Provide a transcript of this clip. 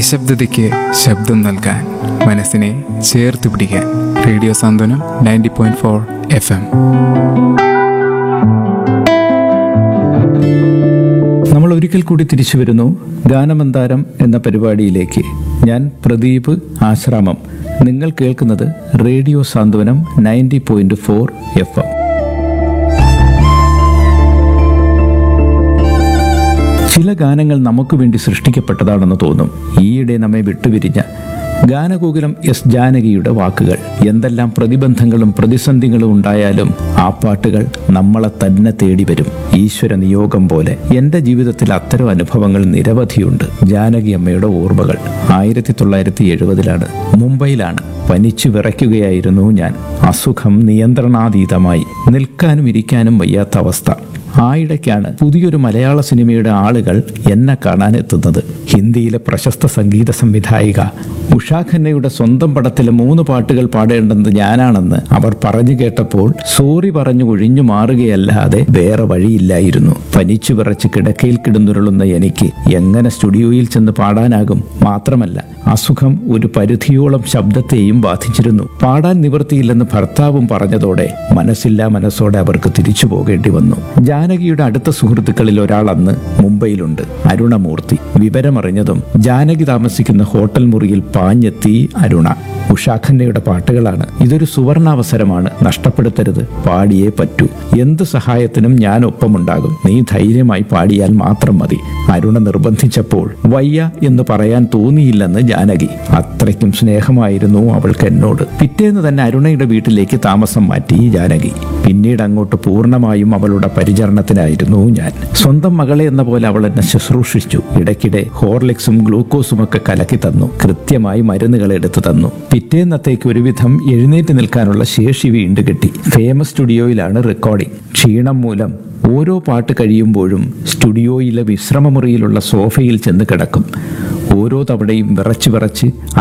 നിശബ്ദതയ്ക്ക് ശബ്ദം നൽകാൻ മനസ്സിനെ ചേർത്ത് പിടിക്കാൻ radio Santhwanam ninety point four F M നമ്മൾ ഒരിക്കൽ കൂടി തിരിച്ചു വരുന്നു ഗാനമന്താരം എന്ന പരിപാടിയിലേക്ക് ഞാൻ പ്രദീപ് ആശ്രാമം നിങ്ങൾ കേൾക്കുന്നത് radio Santhwanam ninety point four F M ചില ഗാനങ്ങൾ നമുക്ക് വേണ്ടി സൃഷ്ടിക്കപ്പെട്ടതാണെന്ന് തോന്നും ഈയിടെ നമ്മെ വിട്ടുപിരിഞ്ഞ ഗാനഗോകുലം എസ് ജാനകിയുടെ വാക്കുകൾ എന്തെല്ലാം പ്രതിബന്ധങ്ങളും പ്രതിസന്ധികളും ഉണ്ടായാലും ആ പാട്ടുകൾ നമ്മളെ തന്നെ തേടി വരും ഈശ്വര നിയോഗം പോലെ എൻ്റെ ജീവിതത്തിൽ അത്തരം അനുഭവങ്ങൾ നിരവധിയുണ്ട് ജാനകി അമ്മയുടെ ഓർമ്മകൾ ആയിരത്തി തൊള്ളായിരത്തി എഴുപതിലാണ് മുംബൈയിലാണ് പനിച്ചു വിറയ്ക്കുകയായിരുന്നു ഞാൻ അസുഖം നിയന്ത്രണാതീതമായി നിൽക്കാനും ഇരിക്കാനും വയ്യാത്ത അവസ്ഥ ആയിടയ്ക്കാണ് പുതിയൊരു മലയാള സിനിമയുടെ ആളുകൾ എന്നെ കാണാൻ എത്തുന്നത് ഹിന്ദിയിലെ പ്രശസ്ത സംഗീത സംവിധായിക ഉഷാ ഖന്നയുടെ സ്വന്തം പടത്തിലെ മൂന്ന് പാട്ടുകൾ പാടേണ്ടത് ഞാനാണെന്ന് അവർ പറഞ്ഞു കേട്ടപ്പോൾ സോറി പറഞ്ഞു ഒഴിഞ്ഞു മാറുകയല്ലാതെ വേറെ വഴിയില്ലായിരുന്നു പനിച്ചു വിറച്ച് കിടക്കയിൽ കിടന്നുരുളുന്ന എനിക്ക് എങ്ങനെ സ്റ്റുഡിയോയിൽ ചെന്ന് പാടാനാകും മാത്രമല്ല അസുഖം ഒരു പരിധിയോളം ശബ്ദത്തെയും ബാധിച്ചിരുന്നു പാടാൻ നിവൃത്തിയില്ലെന്ന് ഭർത്താവും പറഞ്ഞതോടെ മനസ്സില്ലാ മനസ്സോടെ അവർക്ക് തിരിച്ചു പോകേണ്ടി വന്നു ജാനകിയുടെ അടുത്ത സുഹൃത്തുക്കളിൽ ഒരാൾ അന്ന് മുംബൈയിലുണ്ട് അരുണമൂർത്തി വിവരമറിഞ്ഞതും ജാനകി താമസിക്കുന്ന ഹോട്ടൽ മുറിയിൽ പാഞ്ഞെത്തി അരുണ ഉഷാഖന്നയുടെ പാട്ടുകളാണ് ഇതൊരു സുവർണാവസരമാണ് നഷ്ടപ്പെടുത്തരുത് പാടിയേ പറ്റൂ എന്ത് സഹായത്തിനും ഞാൻ ഒപ്പമുണ്ടാകും നീ ധൈര്യമായി പാടിയാൽ മാത്രം മതി അരുണ നിർബന്ധിച്ചപ്പോൾ വയ്യ എന്ന് പറയാൻ തോന്നിയില്ലെന്ന് ജാനകി അത്രയ്ക്കും സ്നേഹമായിരുന്നു അവൾക്ക് എന്നോട് പിറ്റേന്ന് തന്നെ അരുണയുടെ വീട്ടിലേക്ക് താമസം മാറ്റി ജാനകി പിന്നീട് അങ്ങോട്ട് പൂർണ്ണമായും അവളുടെ പരിചരണത്തിനായിരുന്നു ഞാൻ സ്വന്തം മകളെ എന്ന പോലെ അവൾ എന്നെ ശുശ്രൂഷിച്ചു ഇടയ്ക്കിടെ ഹോർലിക്സും ഗ്ലൂക്കോസും ഒക്കെ കലക്കി തന്നു കൃത്യമായി മരുന്നുകൾ എടുത്തു തന്നു പിറ്റേന്നത്തേക്ക് ഒരുവിധം എഴുന്നേറ്റ് നിൽക്കാനുള്ള ശേഷി വീണ്ടും കിട്ടി ഫേമസ് സ്റ്റുഡിയോയിലാണ് റെക്കോർഡിംഗ് ക്ഷീണം മൂലം ഓരോ പാട്ട് കഴിയുമ്പോഴും സ്റ്റുഡിയോയിലെ വിശ്രമമുറിയിലുള്ള സോഫയിൽ ചെന്ന് കിടക്കും ഓരോ തവണയും വിറച്ച് വിറച്ച്